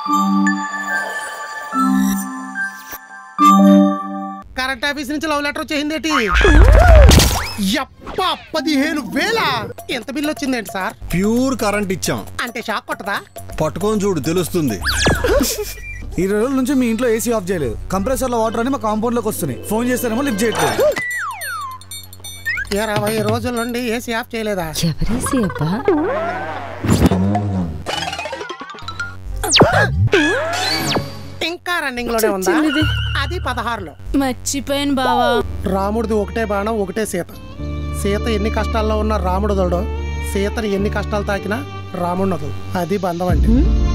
Current office నుంచి love letter వచ్చేసిందేటి యప్ప పదిహేను వేల ఎంత బిల్ వచ్చిందేంటి సార్ ప్యూర్ కరెంట్ ఇచ్చాం అంటే షాక్ కొట్టదా పట్టుకొని చూడు తెలుస్తుంది ఇరవై రోజుల నుంచి మీ ఇంట్లో ఏసీ ఆఫ్ చేయలేదు కంప్రెసర్ లో వాటర్ అని మా కాంపౌండ్ లోకి వస్తున్నాయి ఫోన్ చేస్తానేమో లిఫ్ట్ చేయట్లేదు ఇరవై రోజుల నుండి ఏసీ ఆఫ్ చేయలేదా ఎవరేసి అబ్బా ఇంకా రన్నింగ్ లోనే ఉందా అది పదహారులో మర్చిపోయాను బావా రాముడిది ఒకటే బాణం ఒకటే సీత సీత ఎన్ని కష్టాల్లో ఉన్న రాముడు దొడు సీతని ఎన్ని కష్టాలు తాకినా రాముడునదు అది బంధం అంటే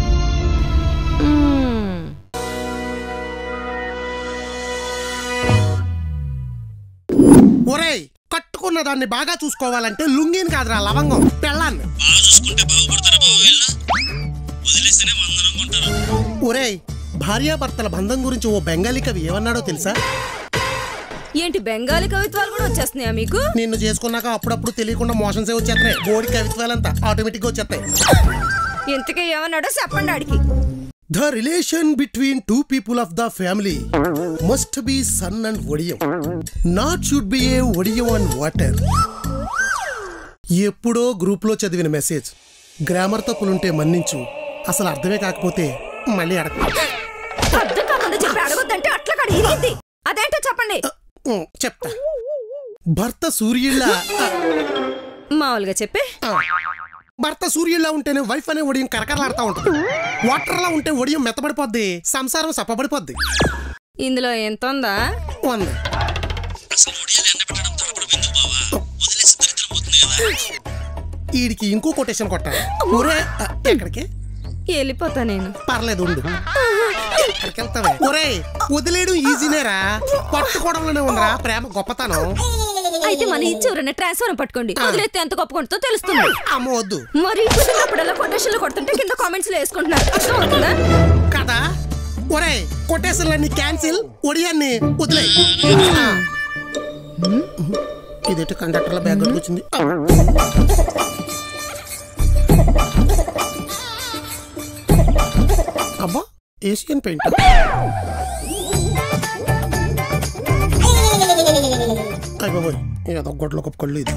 ఒరేయ్ కట్టుకున్న దాన్ని బాగా చూసుకోవాలంటే లుంగిని కాదురా లవంగం పెళ్ళాన్ని ఒరేయ్ భార్యాభర్తల బంధం గురించి ఓ బెంగాలీ కవి ఏమన్నాడో తెలుసా ఏంటి బెంగాలీ కవిత్వాలు కూడా వచ్చేస్తున్నాయా మీకు నిన్ను చేసుకున్నాక అప్పుడప్పుడు తెలియకుండా మోషన్సే వచ్చేస్తున్నాయి బోడి కవిత్వాలంతా ఆటోమేటిక్ గా వచ్చేస్తాయి ఇంతకీ ఏమన్నాడో చెప్పండి ఆడికి the relation between two people of the family must be sun and odium not should be a odium and water ఎప్పుడో గ్రూప్ లో చదివిన మెసేజ్ గ్రామర్ తప్పులుంటే మన్నించు అసలు అర్థమే కాకపోతే మళ్ళీ అడగ అర్థం కాకుండా చెప్పి అడగొద్దంటే అట్లా కడిగింది అదేంటో చెప్పండి ఉం, చెప్తా భర్త సూర్యుళ్ళ మామూలుగా చెప్పే భర్త సూర్యుల్లా ఉంటేనే వైఫ్ అనే ఒడియం కరకరలాడుతూ ఉంటుంది వాటర్ లా ఉంటే ఒడియం మెత్తబడిపోద్ది సంసారం సప్పబడిపోద్ది ఇందులో ఎంత ఉందా ఉంది వీడికి ఇంకో కొటేషన్ కొట్టాలి ఒరే ఆ, ఎక్కడికి వెళ్ళిపోతా నేను పర్లేదు ఉండు ఎక్కడికి వెళ్తావే ఒరే వదిలేయడం ఈజీనేరా పట్టుకోవడంలోనే ఉందిరా ప్రేమ గొప్పతనం అయితే మన ఇచ్చి ఎవరైనా ట్రాన్స్ఫర్ పట్టుకోండి వదిలేస్తే ఎంత గొప్ప కొంటుందో తెలుస్తుంది అమ్మ వద్దు మరి కుదిరినప్పుడల్లా కొటేషన్లు కొడుతుంటే కింద కామెంట్స్ లో వేసుకుంటున్నారు అర్థం అవుతుందా కదా ఒరే కొటేషన్లన్నీ క్యాన్సిల్ ఒడియాన్ని వదిలే ఇదేంటి కండక్టర్ల బ్యాగ్ వచ్చింది అబ్బా ఏషియన్ పెయింట్ అయ్య బాబోయ్ ఏదో గొడ్ల ఒక కళ్ళు ఇది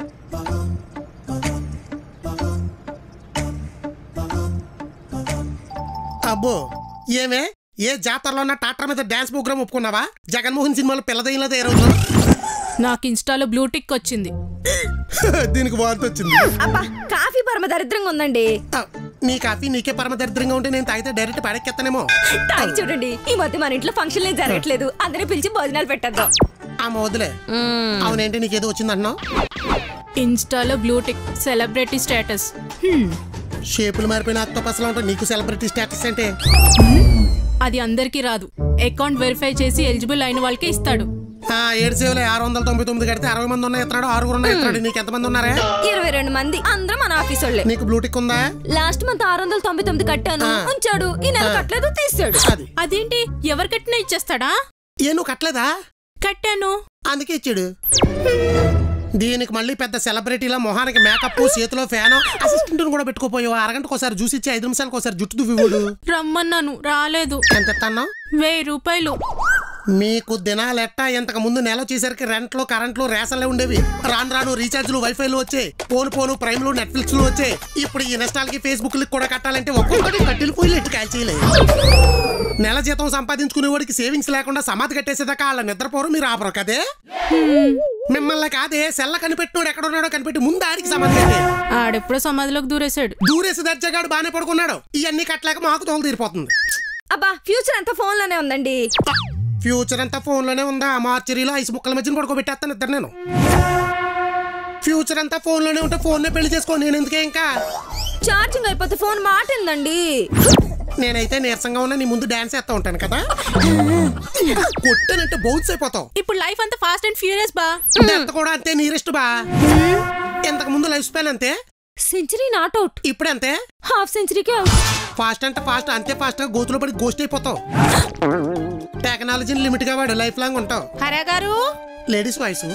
అబ్బో ఏమే ఏ జాతరలో టాటర్ మీద డాన్స్ ప్రోగ్రామ్ ఒప్పుకున్నావా జగన్మోహన్ సినిమాలో పిల్లదైనదో ఏ రోజు నాకు ఇన్స్టాలో బ్లూ టిక్ వచ్చింది దీనికి వాంతి వచ్చింది అబ్బా కాఫీ పరమ దరిద్రంగా ఉందండి ఆ, నీ కాఫీ నీకే పరమ దరిద్రంగా ఉంటే నేను తాగితే డైరెక్ట్ పడెక్కెత్తానేమో తాగి చూడండి ఈ మధ్య మన ఇంట్లో ఫంక్షన్ ఏం జరగట్లేదు అందరిని పిలిచి భోజనాలు పెట్టేద్దాం ఆమె వదిలే అవునేంటి నీకేదో వచ్చిందంటున్నావు ఇన్స్టాలో బ్లూ టిక్ సెలబ్రిటీ స్టేటస్ షేపులు మారిపోయిన అక్టోపస్లో ఉంటావు నీకు సెలబ్రిటీ స్టేటస్ అంటే అది అందరికీ రాదు అకౌంట్ వెరిఫై చేసి ఎలిజిబుల్ అయిన వాళ్ళకే ఇస్తాడు ఆ, ఏడు సేవలు ఆరు వందల తొంభై తొమ్మిది కడితే అరవై మంది ఉన్నాయి ఎత్తున్నాడు ఆరుగురు ఉన్నాయి ఎత్తున్నాడు నీకు ఎంతమంది ఉన్నారా ఇరవై రెండు మంది అందరూ మన ఆఫీస్ వాళ్ళే నీకు బ్లూటిక్ ఉందా లాస్ట్ మంత్ ఆరు వందల తొంభై తొమ్మిది కట్టాను ఉంచాడు ఈ నెల కట్టలేదు తీసాడు అది అదేంటి ఎవరు కట్టినా ఇచ్చేస్తాడా ఏ నువ్వు కట్టలేదా కట్టాను అందుకే ఇచ్చాడు దీనికి మళ్ళీ పెద్ద సెలబ్రిటీల మొహానికి మేకప్ చేతిలో ఫ్యాన్ అసిస్టెంట్ కూడా పెట్టుకోపోయావు అరగంటకు ఒకసారి జ్యూస్ ఇచ్చి ఐదు నిమిషాలకు ఒకసారి జుట్టు దువ్వివాడు రమ్మన్నాను రాలేదు ఎంత ఇస్తున్నావు వెయ్యి రూపాయలు మీకు దినాలు ఎట్టా ఇంతకు ముందు నెల వచ్చేసరికి రెంట్లు కరెంట్లు రేషన్లే ఉండేవి రాను రాను రీఛార్జ్లు వైఫైలు వచ్చాయి పోను పోను ప్రైమ్లు నెట్ఫ్లిక్స్లు వచ్చాయి ఇప్పుడు ఈ ఇన్స్టాల్కి ఫేస్బుక్ కూడా కట్టాలంటే ఒక్కొక్కటి కట్టెలు పోయి ఎట్టు కాల్చేయలేదు నెల జీతం సంపాదించుకునే వాడికి సేవింగ్స్ లేకుండా సమాధి కట్టేసేదాకా వాళ్ళ నిద్రపోరు మీరు ఆపరు కదే మిమ్మల్ని కాదే సెల్ల కనిపెట్టినోడు ఎక్కడున్నాడో కనిపెట్టి ముందు ఆడికి సమాధి కట్టే ఆడెప్పుడో సమాధిలోకి దూరేశాడు దూరేసి దర్జగాడు బాగానే పడుకున్నాడు ఇవన్నీ కట్టలేక మాకు తోలు తీరిపోతుంది అబ్బా ఫ్యూచర్ అంతా ఫోన్ లోనే ఉందండి ఫ్యూచర్ అంతా ఫోన్లోనే ఉందా మార్చరీలో ఐసు ముక్కల మధ్యన పడుకోబెట్టేస్తాను ఇద్దరు నేను ఫ్యూచర్ అంతా ఫోన్లోనే ఉంటే ఫోన్నే పెళ్లి చేసుకో నేను ఎందుకే ఇంకా ఛార్జింగ్ అయిపోతే ఫోన్ మాటిందండి నేనైతే నీరసంగా ఉన్నా నీ ముందు డాన్స్ చేస్తా ఉంటాను కదా కొట్టానంటే బౌన్స్ అయిపోతావు ఇప్పుడు లైఫ్ అంతా ఫాస్ట్ అండ్ ఫ్యూరియస్ బా డెత్ కూడా అంతే నీరెస్ట్ బా ఇంతకు ముందు లైఫ్ స్పాన్ అంతే సెంచరీ నాట్ అవుట్ ఇప్పుడు అంతే హాఫ్ సెంచరీకి అవుట్ ఫాస్ట్ అంటే ఫాస్ట్ అంతే ఫాస్ట్ గా గోతులో పడి గోస్ట్ అయిపోతావు టెక్నాలజీని లిమిట్ గా వాడు లైఫ్ లాంగ్ ఉంటావు హరా గారు లేడీస్ వాయిస్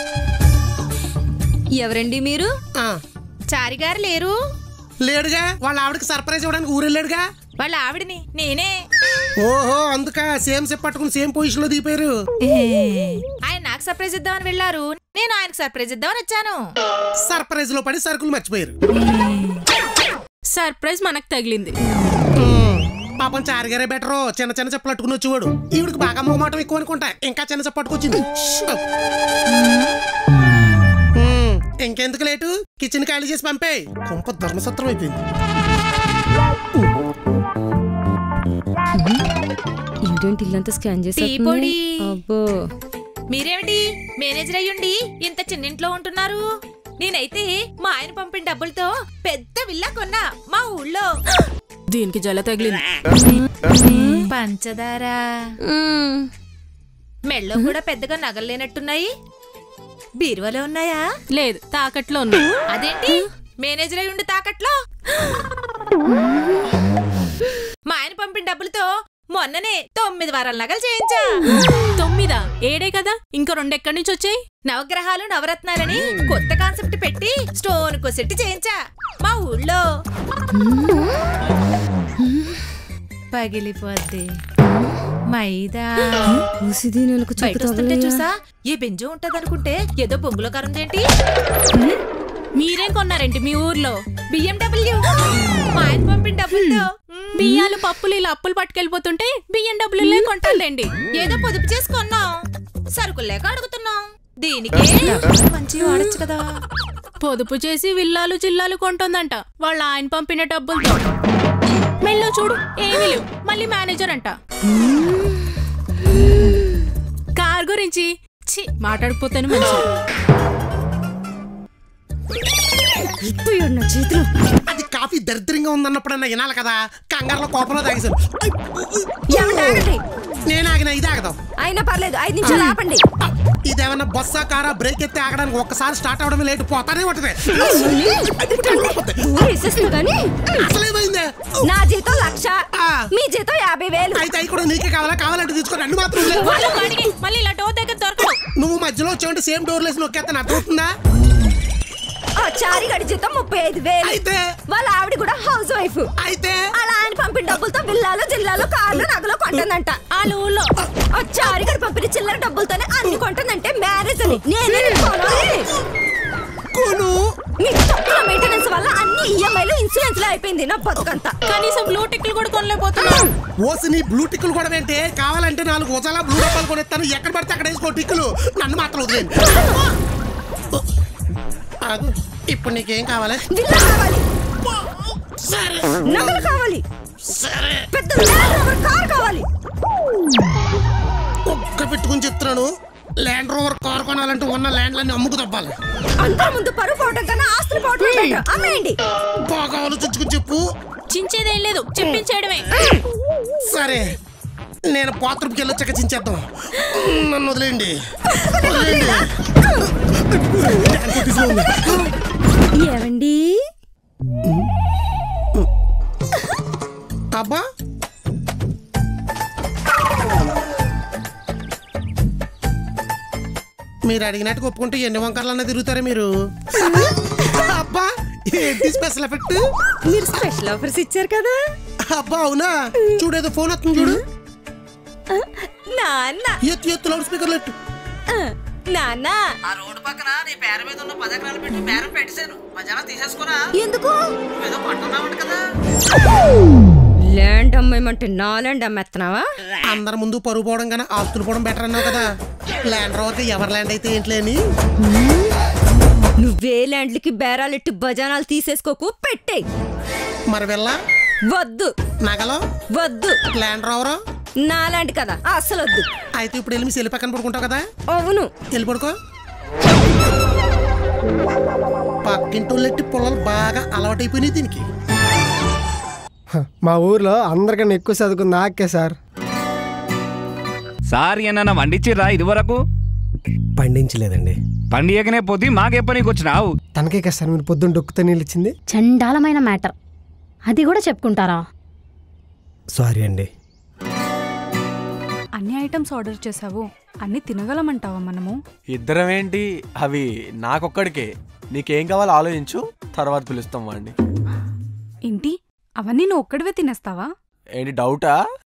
ఎవరండి మీరు చారి గారు లేరు లేడుగా వాళ్ళ ఆవిడకి సర్ప్రైజ్ ఇవ్వడానికి ఊరెళ్ళాడుగా వాళ్ళ ఆవిడని నేనే ఓహో అందుక సేమ్ సెప్ పట్టుకుని సేమ్ పొజిషన్ లో దిగిపోయారు ఆయన నాకు సర్ప్రైజ్ ఇద్దామని వెళ్ళారు నేను ఆయనకు సర్ప్రైజ్ ఇద్దామని వచ్చాను సర్ప్రైజ్ లో పడి సరుకులు మర్చిపోయారు సర్ప్రైజ్ మనకు తగిలింది ఉమ్, పాపం చారిగారే బెటరు చిన్న చిన్న చెప్పు పట్టుకుని వచ్చేవాడు ఈవిడికి బాగా మొహమాటం ఎక్కువ అనుకుంటా ఇంకా చిన్న చెప్పు పట్టుకొచ్చింది ఉమ్, ఇంకెందుకు లేటు కిచెన్ ఖాళీ చేసి పంపే కొంప ధర్మసత్రం అయిపోయింది ఏంటంటే ఇల్లంతా స్కాన్ చేసి టీ పొడి. అబ్బో మీరేమిటి మేనేజర్ అయ్యుండి ఇంత చిన్నింట్లో ఉంటున్నారు నేనైతే మా ఆయన పంపిన డబ్బులతో పెద్ద విల్లా కొన్నా మా ఊళ్ళో దీనికి జల తగిలింది పంచదార మ్మ్. మెళ్ళో కూడా పెద్దగా నగలు లేనట్టున్నాయి బీరువాలో ఉన్నాయా లేదు తాకట్లో ఉంది అదేంటి మేనేజర్ అయి ఉండి తాకట్లో మా ఆయన పంపిన డబ్బులతో మొన్ననే తొమ్మిది వారాల నగలు చేయించా తొమ్మిదా ఏడే కదా ఇంకా రెండు ఎక్కడి నుంచి వచ్చాయి నవగ్రహాలు నవరత్నాలని కొత్త కాన్సెప్ట్ పెట్టి స్టోన్ కొసెట్టి చేయించా మా ఊళ్ళో పగిలిపోద్ది మైదా ఊసిది నెలకు బయట చుట్టూ వస్తుంటే తగలయ్యా. చూసా ఏ బెంజో ఉంటదనుకుంటే ఏదో బొంగులో కరుందేంటి మీరేం కొన్నారేంటి మీ ఊర్లో బిఎండబ్ల్యూ మా ఆయన పంపిన డబ్బులతో మ్, బియ్యాలు పప్పులు ఇలా అప్పులు పట్టుకెళ్ళిపోతుంటే బియ్యం డబ్బులు కొంటారులేండి ఏదో పొదుపు చేసుకున్నాం సరుకులు లేక అడుగుతున్నాం దీనికి మంచి వాడచ్చు కదా పొదుపు చేసి విల్లాలు జిల్లాలు కొంటుందంట వాళ్ళ ఆయన పంపిన డబ్బులతో మెల్లో చూడు ఏమీ లేవు మళ్ళీ మేనేజర్ అంట కార్ గురించి ఛీ మాట్లాడకపోతేనే మంచిది అయిపోయాడు నా చేతిలో అది కాఫీ దరిద్రంగా ఉందన్నప్పుడన్నా వినాలి కదా కంగారులో కోపంలో తాగేశాను ఐ, ఏమండి, ఆగండి. నేను ఆగిన ఇది ఆగదాం అయినా పర్లేదు ఐదు నిమిషాలు ఆపండి ఇదేమన్నా బస్సా కారా బ్రేక్ ఎత్తి ఆగడానికి ఒక్కసారి స్టార్ట్ అవడమే లేట్ పోతానే ఉంటది వేసేస్తుంది కానీ అసలు ఏమైందే నా జీతం లక్ష ఆ. మీ జీతం యాభై వేలు అయితే అవి కూడా నీకే కావాలా కావాలంటే తీసుకో అన్ని మాత్రం లేవు. వాళ్ళు అడిగి మళ్ళీ ఇలా డోర్ దగ్గర దొరకడు నువ్వు మధ్యలో వచ్చావంటే సేమ్ డోర్ లేసి నొక్కేస్తాను అర్థమవుతుందా ఆ చారి గడి జీతం ముప్పై ఐదు వేలు అయితే వాళ్ళ ఆవిడ కూడా హౌస్ వైఫ్ అయితే అలా ఆయన పంపిన డబ్బులతో విల్లాలు జిల్లాలు కార్లు నగలు కొంటుందంట వాళ్ళ ఊళ్ళో ఆ చారి గడి పంపిన చిల్లర డబ్బులతోనే అన్ని కొంటుందంటే మ్యారేజ్ అని నేనే కొనాలి. కొను మీ తక్కువ మెయింటెనెన్స్ వల్ల అన్ని ఈఎంఐలు ఇన్సూరెన్స్ లో అయిపోయింది నా బతుకంతా కనీసం బ్లూ టిక్లు కూడా కొనలేకపోతున్నాం ఓసి నీ బ్లూ టిక్కులు కూడా ఏంటే కావాలంటే నాలుగు ఉజాల బ్లూ డబ్బాలు కొనేస్తాను ఎక్కడ పడితే అక్కడ వేసుకో టిక్కులు నన్ను మాత్రం వదిలేండి ఆగు. ఇప్పుడు నీకేం కావాలి విల్లా కావాలి సరే నగలు కావాలి సరే పెద్ద ల్యాండ్ రోవర్ కార్ కావాలి ఒక్క పెట్టుకుని చెప్తున్నాను ల్యాండ్ రోవర్ కార్ కొనాలంటే ఉన్న ల్యాండ్లన్నీ అమ్ముకు తప్పాలి అందరి ముందు పరువు పోవటం కన్నా ఆస్తులు పోవటం better. అమ్మేయండి బాగా ఆలోచించుకుని చెప్పు చించేదేం లేదు చెప్పించేయడమే సరే నేను బాత్రూమ్కి వెళ్ళి వచ్చాక చించేద్దాం నన్ను వదిలేయండి వదిలేయండి ఏమండి అబ్బా మీరు అడిగినట్టు ఒప్పుకుంటే ఎన్ని వంకర్లన్నా తిరుగుతారా మీరు అబ్బా ఏంటి స్పెషల్ ఎఫెక్ట్ మీరు స్పెషల్ ఆఫర్స్ ఇచ్చారు కదా అబ్బా అవునా చూడేదో ఫోన్ వస్తుంది చూడు నాన్న ఎత్తు ఎత్తు లౌడ్ స్పీకర్ ఎట్టు ఆ, నాన్న ఆ రోడ్డు పక్కన నీ పేరు మీద ఉన్న పది ఎకరాలు పెట్టి బేరం పెట్టేశాను మధ్యాహ్నం తీసేసుకోరా ఎందుకు నువ్వేదో కొంటున్నావంట కదా ల్యాండ్ అమ్మేయమంటే నా ల్యాండ్ అమ్మేస్తున్నావా అందరి ముందు పరుగు పోవడం కన్నా ఆస్తులు పోవడం బెటర్ అన్నావు కదా ల్యాండ్ రోవర్కి ఎవరి ల్యాండ్ అయితే ఏంట్లే అని నువ్వే ల్యాండ్లకి బేరాలెట్టి బజానాలు తీసేసుకోకు పెట్టే మరి వెళ్ళ వద్దు నగలో వద్దు ల్యాండ్ రోవరు నా ల్యాండ్ కదా అసలు వద్దు అయితే ఇప్పుడు వెళ్ళి మీ సెల్లి పక్కన పడుకుంటావు కదా అవును వెళ్ళి పడుకో పక్కింటోళ్ళెట్టి పొలాలు బాగా అలవాటైపోయినాయి దీనికి మా ఊర్లో అందరికన్నా ఎక్కువ చదువుకుంది నాకే సార్ సార్ ఏమన్నా వండించిర్రా ఇదివరకు పండించలేదండి పండియకనే పోతే మాకెప్ప నీకు వచ్చినావు తనకే కదా సార్ మీరు పొద్దున్న డొక్కుతో నీళ్ళు ఇచ్చింది చండాలమైన మ్యాటర్ అది కూడా చెప్పుకుంటారా సారీ అండి అన్ని ఐటమ్స్ ఆర్డర్ చేసావు అన్ని తినగలమంటావా మనము ఇద్దరం ఏంటి అవి నాకొక్కడికే నీకేం కావాలో ఆలోచించు తర్వాత పిలుస్తాం వాడిని ఏంటి అవన్నీ నువ్వు ఒక్కడివే తినేస్తావా ఏంటి డౌటా